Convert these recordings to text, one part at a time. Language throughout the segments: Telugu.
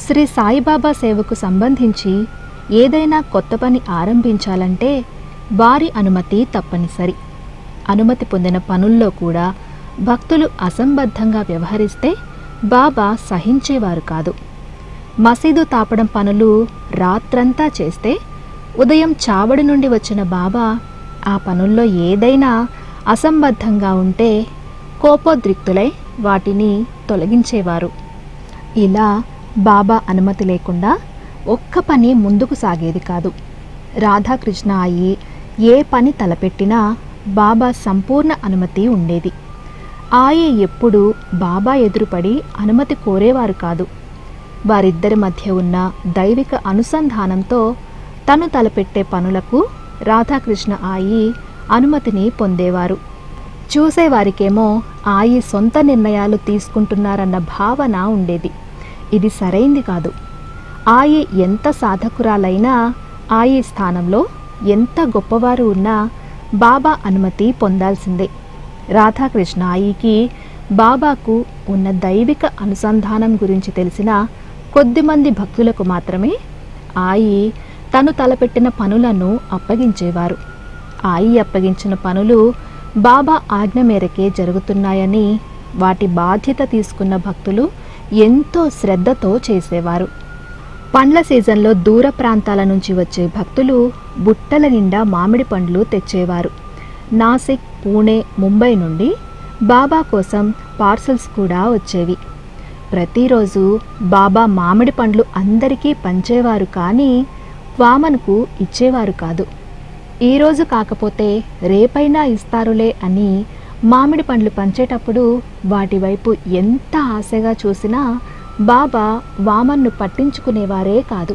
శ్రీ సాయిబాబా సేవకు సంబంధించి ఏదైనా కొత్త పని ఆరంభించాలంటే వారి అనుమతి తప్పనిసరి అనుమతి పొందిన పనుల్లో కూడా భక్తులు అసంబద్ధంగా వ్యవహరిస్తే బాబా సహించేవారు కాదు మసీదు తాపడం పనులు రాత్రంతా చేస్తే ఉదయం చావడి నుండి వచ్చిన బాబా ఆ పనుల్లో ఏదైనా అసంబద్ధంగా ఉంటే కోపోద్రిక్తులై వాటిని తొలగించేవారు ఇలా బాబా అనుమతి లేకుండా ఒక్క పని ముందుకు సాగేది కాదు రాధాకృష్ణ అయి ఏ పని తలపెట్టినా బాబా సంపూర్ణ అనుమతి ఉండేది ఆయే ఎప్పుడూ బాబా ఎదురుపడి అనుమతి కోరేవారు కాదు వారిద్దరి మధ్య ఉన్న దైవిక అనుసంధానంతో తను తలపెట్టే పనులకు రాధాకృష్ణ ఆయి అనుమతిని పొందేవారు చూసేవారికేమో ఆయి సొంత నిర్ణయాలు తీసుకుంటున్నారన్న భావన ఉండేది ఇది సరైంది కాదు ఆయి ఎంత సాధకురాలైనా ఆయి స్థానంలో ఎంత గొప్పవారు ఉన్నా బాబా అనుమతి పొందాల్సిందే రాధాకృష్ణ ఆయికి బాబాకు ఉన్న దైవిక అనుసంధానం గురించి తెలిసిన కొద్దిమంది భక్తులకు మాత్రమే ఆయి తను తలపెట్టిన పనులను అప్పగించేవారు ఆయి అప్పగించిన పనులు బాబా ఆజ్ఞ మేరకే జరుగుతున్నాయని వాటి బాధ్యత తీసుకున్న భక్తులు ఎంతో శ్రద్ధతో చేసేవారు పండ్ల సీజన్లో దూర ప్రాంతాల నుంచి వచ్చే భక్తులు బుట్టల నిండా మామిడి పండ్లు తెచ్చేవారు నాసిక్ పూణే ముంబై నుండి బాబా కోసం పార్సల్స్ కూడా వచ్చేవి ప్రతిరోజు బాబా మామిడి పండ్లు అందరికీ పంచేవారు కానీ వామన్కు ఇచ్చేవారు కాదు ఈరోజు కాకపోతే రేపైనా ఇస్తారులే అని మామిడి పండ్లు పంచేటప్పుడు వాటి వైపు ఎంత ఆశగా చూసినా బాబా వామన్ను పట్టించుకునేవారే కాదు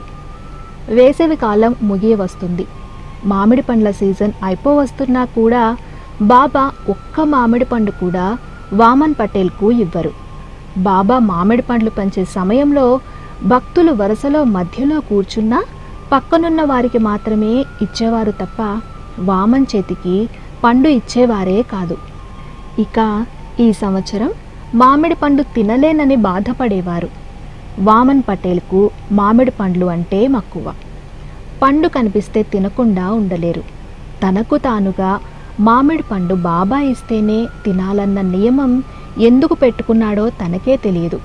వేసవి కాలం ముగియ వస్తుంది మామిడి పండ్ల సీజన్ అయిపోవస్తున్నా కూడా బాబా ఒక్క మామిడి పండు కూడా వామన్ పటేల్కు ఇవ్వరు బాబా మామిడి పండ్లు పంచే సమయంలో భక్తులు వరుసలో మధ్యలో కూర్చున్నా పక్కనున్న వారికి మాత్రమే ఇచ్చేవారు తప్ప వామన్ చేతికి పండు ఇచ్చేవారే కాదు ఇక ఈ సంవత్సరం మామిడి పండు తినలేనని బాధపడేవారు వామన్ పటేల్కు మామిడి పండ్లు అంటే మక్కువ పండు కనిపిస్తే తినకుండా ఉండలేరు తనకు తానుగా మామిడి పండు బాబా ఇస్తేనే తినాలన్న నియమం ఎందుకు పెట్టుకున్నాడో తనకే తెలియదు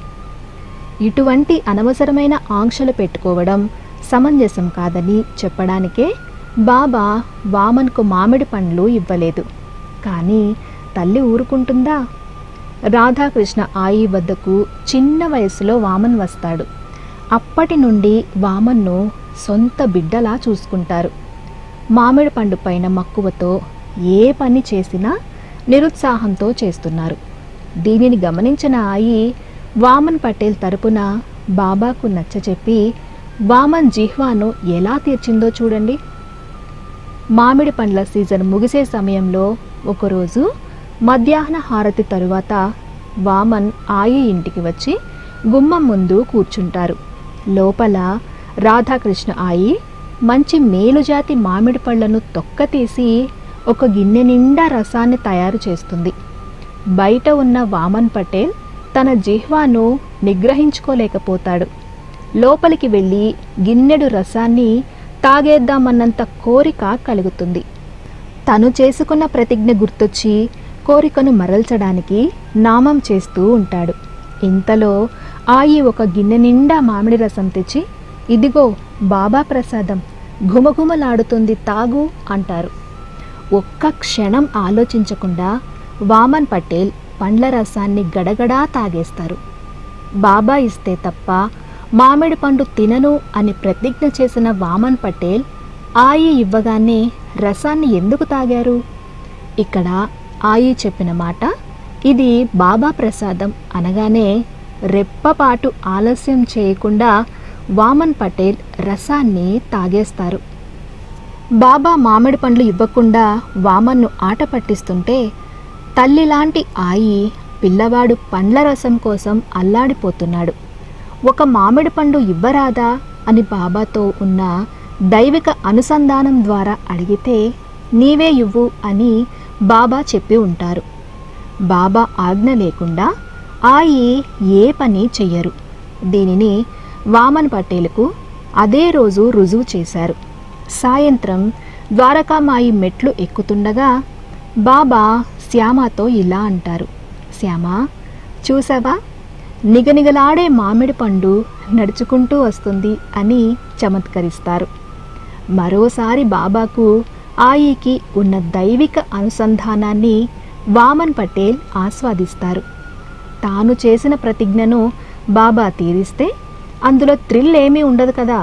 ఇటువంటి అనవసరమైన ఆంక్షలు పెట్టుకోవడం సమంజసం కాదని చెప్పడానికే బాబా వామన్కు మామిడి పండ్లు ఇవ్వలేదు కానీ తల్లి ఊరుకుంటుందా రాధాకృష్ణ ఆయి వద్దకు చిన్న వయసులో వామన్ వస్తాడు అప్పటి నుండి వామన్ను సొంత బిడ్డలా చూసుకుంటారు మామిడి పండు పైన మక్కువతో ఏ పని చేసినా నిరుత్సాహంతో చేస్తున్నారు దీనిని గమనించిన ఆయి వామన్ పటేల్ తరపున బాబాకు నచ్చచెప్పి వామన్ జిహ్వాను ఎలా తీర్చిందో చూడండి మామిడి పండ్ల సీజన్ ముగిసే సమయంలో ఒకరోజు మధ్యాహ్న హారతి తరువాత వామన్ ఆయి ఇంటికి వచ్చి గుమ్మం ముందు కూర్చుంటారు లోపల రాధాకృష్ణ ఆయి మంచి మేలుజాతి మామిడి పళ్ళను తొక్కతీసి ఒక గిన్నె నిండా రసాన్ని తయారు చేస్తుంది బయట ఉన్న వామన్ పటేల్ తన జిహ్వాను నిగ్రహించుకోలేకపోతాడు లోపలికి వెళ్ళి గిన్నెడు రసాన్ని తాగేద్దామన్నంత కోరిక కలుగుతుంది తను చేసుకున్న ప్రతిజ్ఞ గుర్తొచ్చి కోరికను మరల్చడానికి నామం చేస్తూ ఉంటాడు ఇంతలో ఆయి ఒక గిన్నె నిండా మామిడి రసం తెచ్చి ఇదిగో బాబా ప్రసాదం ఘుమఘుమలాడుతుంది తాగు అంటారు ఒక్క క్షణం ఆలోచించకుండా వామన్ పటేల్ పండ్ల రసాన్ని గడగడా తాగేస్తారు బాబా ఇస్తే తప్ప మామిడి పండు తినను అని ప్రతిజ్ఞ చేసిన వామన్ పటేల్ ఆయి ఇవ్వగానే రసాన్ని ఎందుకు తాగారు ఇక్కడ ఆయి చెప్పిన మాట ఇది బాబా ప్రసాదం అనగానే రెప్పపాటు ఆలస్యం చేయకుండా వామన్ పటేల్ రసాన్ని తాగేస్తారు బాబా మామిడి పండ్లు ఇవ్వకుండా వామన్ను ఆట పట్టిస్తుంటే తల్లిలాంటి ఆయి పిల్లవాడు పండ్ల రసం కోసం అల్లాడిపోతున్నాడు ఒక మామిడి పండు ఇవ్వరాదా అని బాబాతో ఉన్న దైవిక అనుసంధానం ద్వారా అడిగితే నీవే ఇవ్వు అని బాబా చెప్పి ఉంటారు బాబా ఆజ్ఞ లేకుండా ఆయి ఏ పని చెయ్యరు దీనిని వామన్ పటేల్కు అదే రోజు రుజువు చేశారు సాయంత్రం ద్వారకామాయి మెట్లు ఎక్కుతుండగా బాబా శ్యామతో ఇలా అంటారు శ్యామ చూసావా నిగనిగలాడే మామిడి పండు నడుచుకుంటూ వస్తుంది అని చమత్కరిస్తారు మరోసారి బాబాకు ఆయికి ఉన్న దైవిక అనుసంధానాన్ని వామన్ పటేల్ ఆస్వాదిస్తారు తాను చేసిన ప్రతిజ్ఞను బాబా తీరిస్తే అందులో థ్రిల్ ఏమీ ఉండదు కదా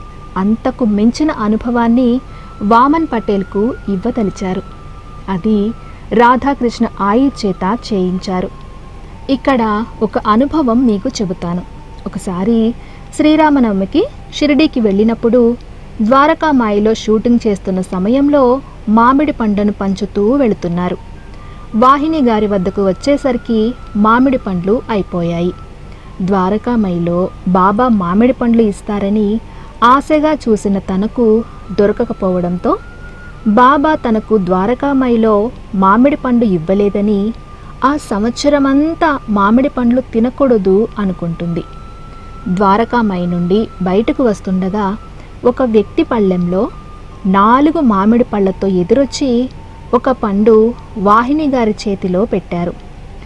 అంతకు మించిన అనుభవాన్ని వామన్ పటేల్కు ఇవ్వదలిచారు అది రాధాకృష్ణ ఆయి చేత చేయించారు ఇక్కడ ఒక అనుభవం మీకు చెబుతాను ఒకసారి శ్రీరామనవమికి షిరిడీకి వెళ్ళినప్పుడు ద్వారకామాయిలో షూటింగ్ చేస్తున్న సమయంలో మామిడి పండ్లను పంచుతూ వెళుతున్నారు వాహిని గారి వద్దకు వచ్చేసరికి మామిడి పండ్లు అయిపోయాయి ద్వారకామాయిలో బాబా మామిడి పండ్లు ఇస్తారని ఆశగా చూసిన తనకు దొరకకపోవడంతో బాబా తనకు ద్వారకామాయిలో మామిడి పండు ఇవ్వలేదని ఆ సంవత్సరమంతా మామిడి పండ్లు తినకూడదు అనుకుంటుంది ద్వారకామాయి నుండి బయటకు వస్తుండగా ఒక వ్యక్తి పళ్ళెంలో నాలుగు మామిడి పళ్ళతో ఎదురొచ్చి ఒక పండు వాహిని గారి చేతిలో పెట్టారు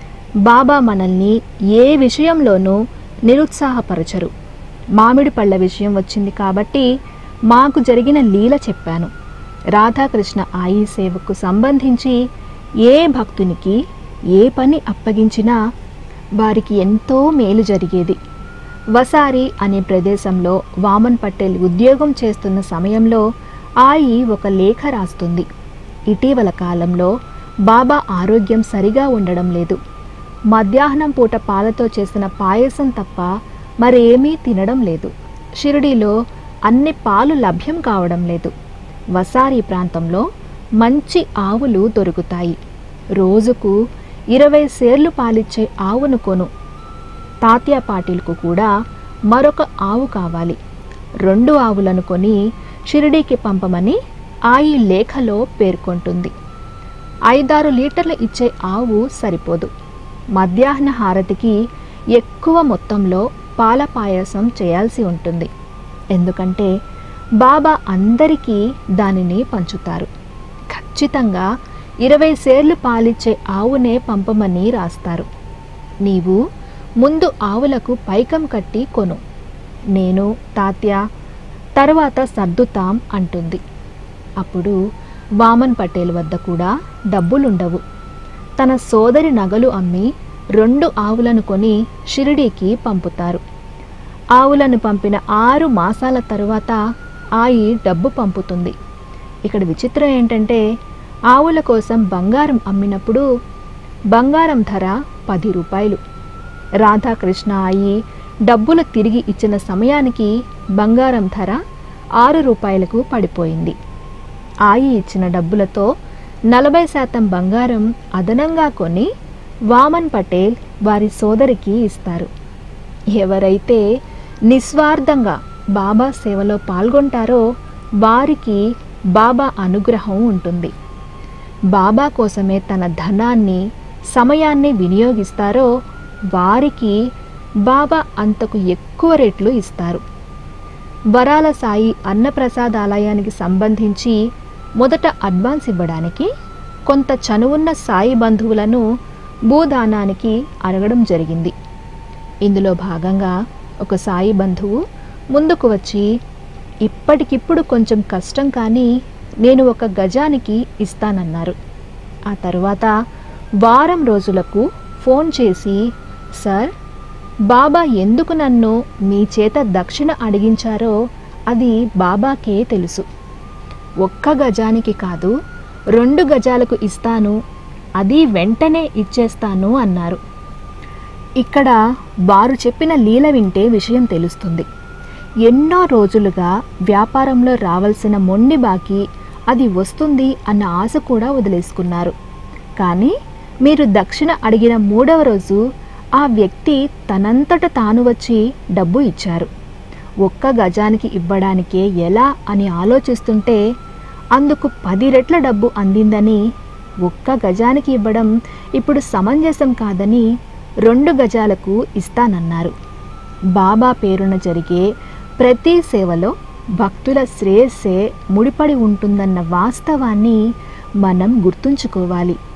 బాబా మనల్ని ఏ విషయంలోనూ నిరుత్సాహపరచరు మామిడి పళ్ళ విషయం వచ్చింది కాబట్టి మాకు జరిగిన లీల చెప్పాను రాధాకృష్ణ ఆయి సేవకు సంబంధించి ఏ భక్తునికి ఏ పని అప్పగించినా వారికి ఎంతో మేలు జరిగేది వసారి అనే ప్రదేశంలో వామన్ పటేల్ ఉద్యోగం చేస్తున్న సమయంలో ఆయి ఒక లేఖ రాస్తుంది ఇటీవల కాలంలో బాబా ఆరోగ్యం సరిగా ఉండడం లేదు మధ్యాహ్నం పూట పాలతో చేసిన పాయసం తప్ప మరేమీ తినడం లేదు షిరిడీలో అన్ని పాలు లభ్యం కావడం లేదు వసారి ప్రాంతంలో మంచి ఆవులు దొరుకుతాయి రోజుకు ఇరవై సేర్లు పాలిచ్చే ఆవును కొను తాత్య పాటిల్కు కూడా మరొక ఆవు కావాలి రెండు ఆవులను కొని షిరిడీకి పంపమని ఆయి లేఖలో పేర్కొంటుంది ఐదారు లీటర్లు ఇచ్చే ఆవు సరిపోదు మధ్యాహ్న హారతికి ఎక్కువ మొత్తంలో పాల పాయసం చేయాల్సి ఉంటుంది ఎందుకంటే బాబా అందరికీ దానిని పంచుతారు ఖచ్చితంగా ఇరవై సేర్లు పాలిచ్చే ఆవునే పంపమని రాస్తారు నీవు ముందు ఆవులకు పైకం కట్టి కొను నేను తాత్య తర్వాత సర్దుతాం అంటుంది అప్పుడు వామన్ పటేల్ వద్ద కూడా డబ్బులుండవు తన సోదరి నగలు అమ్మి రెండు ఆవులను కొని షిరిడీకి పంపుతారు ఆవులను పంపిన ఆరు మాసాల తరువాత ఆయి డబ్బు పంపుతుంది ఇక్కడ విచిత్రం ఏంటంటే ఆవుల కోసం బంగారం అమ్మినప్పుడు బంగారం ధర పది రూపాయలు రాధాకృష్ణ ఆయి డబ్బులు తిరిగి ఇచ్చిన సమయానికి బంగారం ధర ఆరు రూపాయలకు పడిపోయింది ఆయి ఇచ్చిన డబ్బులతో నలభై శాతం బంగారం అదనంగా కొని వామన్ పటేల్ వారి సోదరికి ఇస్తారు ఎవరైతే నిస్వార్థంగా బాబా సేవలో పాల్గొంటారో వారికి బాబా అనుగ్రహం ఉంటుంది బాబా కోసమే తన ధనాన్ని సమయాన్ని వినియోగిస్తారో వారికి బాబా అంతకు ఎక్కువ రెట్లు ఇస్తారు వరాల సాయి అన్నప్రసాదాలయానికి సంబంధించి మొదట అడ్వాన్స్ ఇవ్వడానికి కొంత చనువున్న సాయి బంధువులను భూదానానికి అడగడం జరిగింది ఇందులో భాగంగా ఒక సాయి బంధువు ముందుకు వచ్చి ఇప్పటికిప్పుడు కొంచెం కష్టం కానీ నేను ఒక గజానికి ఇస్తానన్నారు ఆ తర్వాత వారం రోజులకు ఫోన్ చేసి సార్ బాబా ఎందుకు నన్ను మీ చేత దక్షిణ అడిగించారో అది బాబాకే తెలుసు ఒక్క గజానికి కాదు రెండు గజాలకు ఇస్తాను అది వెంటనే ఇచ్చేస్తాను అన్నారు ఇక్కడ వారు చెప్పిన లీల వింటే విషయం తెలుస్తుంది ఎన్నో రోజులుగా వ్యాపారంలో రావాల్సిన మొండి బాకీ అది వస్తుంది అన్న ఆశ కూడా వదిలేసుకున్నారు కానీ మీరు దక్షిణ అడిగిన మూడవ రోజు ఆ వ్యక్తి తనంతట తాను వచ్చి డబ్బు ఇచ్చారు ఒక్క గజానికి ఇవ్వడానికే ఎలా అని ఆలోచిస్తుంటే అందుకు పది రెట్ల డబ్బు అందిందని ఒక్క గజానికి ఇవ్వడం ఇప్పుడు సమంజసం కాదని రెండు గజాలకు ఇస్తానన్నారు బాబా పేరున జరిగే ప్రతి సేవలో భక్తుల శ్రేయస్సే ముడిపడి ఉంటుందన్న వాస్తవాన్ని మనం గుర్తుంచుకోవాలి